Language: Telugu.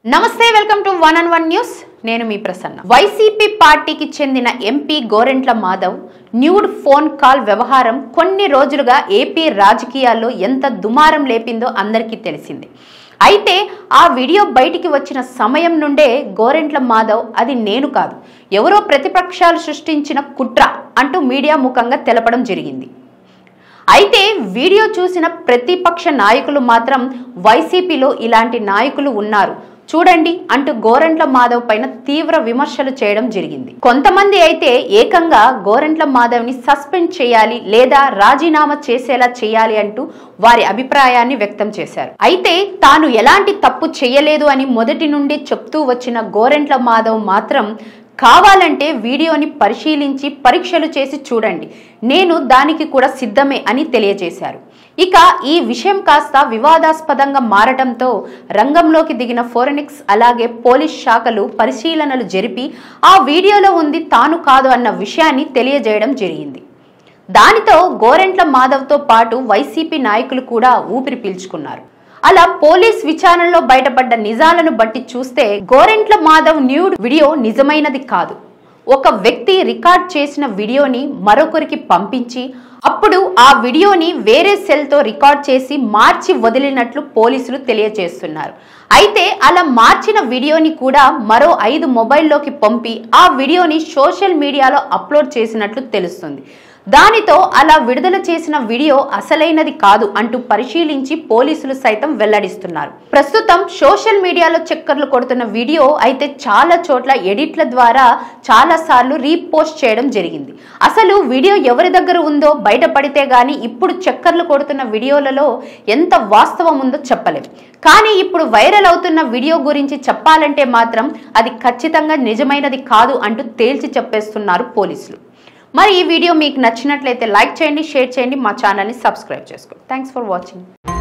నమస్తే welcome to one and one news నేను మీ ప్రసన్న వైసీపీ పార్టీకి చెందిన MP Gorantla Madhav nude phone call వ్యవహారం కొన్ని రోజులుగా ఏపీ రాజకీయాల్లో ఎంత దుమారం లేపిందో అందరికీ తెలిసింది అయితే ఆ వీడియో బయటికి వచ్చిన సమయం నుండే గోరెంట్ల మాధవ్ అది నేను కాదు ఎవరో ప్రతిపక్షాలు సృష్టించిన కుట్ర అంటూ మీడియా ముఖంగా తెలపడం జరిగింది అయితే వీడియో చూసిన ప్రతిపక్ష నాయకులు మాత్రం వైసీపీలో ఇలాంటి నాయకులు ఉన్నారు చూడండి అంటూ గోరంట్ల మాధవ్ పైన తీవ్ర విమర్శలు చేయడం జరిగింది కొంతమంది అయితే ఏకంగా గోరంట్ల మాధవ్ ని సస్పెండ్ చేయాలి లేదా రాజీనామా చేసేలా చేయాలి అంటూ వారి అభిప్రాయాన్ని వ్యక్తం చేశారు అయితే తాను ఎలాంటి తప్పు చేయలేదు అని మొదటి నుండి చెప్తూ వచ్చిన గోరెంట్ల మాధవ్ మాత్రం కావాలంటే వీడియోని పరిశీలించి పరీక్షలు చేసి చూడండి నేను దానికి కూడా సిద్ధమే అని తెలియజేశారు ఇక ఈ విషయం కాస్త వివాదాస్పదంగా మారటంతో రంగంలోకి దిగిన ఫోరెనిక్స్ అలాగే పోలీస్ శాఖలు పరిశీలనలు జరిపి ఆ వీడియోలో ఉంది తాను కాదు అన్న విషయాన్ని తెలియజేయడం జరిగింది దానితో గోరెంట్ల మాధవ్తో పాటు వైసీపీ నాయకులు కూడా ఊపిరి పీల్చుకున్నారు అలా పోలీస్ విచారణలో బయటపడ్డ నిజాలను బట్టి చూస్తే గోరెంట్ల మాధవ్ న్యూడ్ వీడియో నిజమైనది కాదు ఒక వ్యక్తి రికార్డ్ చేసిన వీడియోని మరొకరికి పంపించి అప్పుడు ఆ వీడియోని వేరే సెల్తో రికార్డ్ చేసి మార్చి వదిలినట్లు పోలీసులు తెలియజేస్తున్నారు అయితే అలా మార్చిన వీడియోని కూడా మరో ఐదు మొబైల్లోకి పంపి ఆ వీడియోని సోషల్ మీడియాలో అప్లోడ్ చేసినట్లు తెలుస్తుంది దానితో అలా విడుదల చేసిన వీడియో అసలైనది కాదు అంటూ పరిశీలించి పోలీసులు సైతం వెల్లడిస్తున్నారు ప్రస్తుతం సోషల్ మీడియాలో చక్కర్లు కొడుతున్న వీడియో అయితే చాలా చోట్ల ఎడిట్ల ద్వారా చాలా సార్లు రీపోస్ట్ చేయడం జరిగింది అసలు వీడియో ఎవరి దగ్గర ఉందో బయటపడితే గానీ ఇప్పుడు చక్కర్లు కొడుతున్న వీడియోలలో ఎంత వాస్తవం ఉందో చెప్పలేం కానీ ఇప్పుడు వైరల్ అవుతున్న వీడియో గురించి చెప్పాలంటే మాత్రం అది ఖచ్చితంగా నిజమైనది కాదు అంటూ తేల్చి చెప్పేస్తున్నారు పోలీసులు మరి ఈ వీడియో మీకు నచ్చినట్లయితే లైక్ చేయండి షేర్ చేయండి మా ఛానల్ని సబ్స్క్రైబ్ చేసుకోండి థ్యాంక్స్ ఫర్ వాచింగ్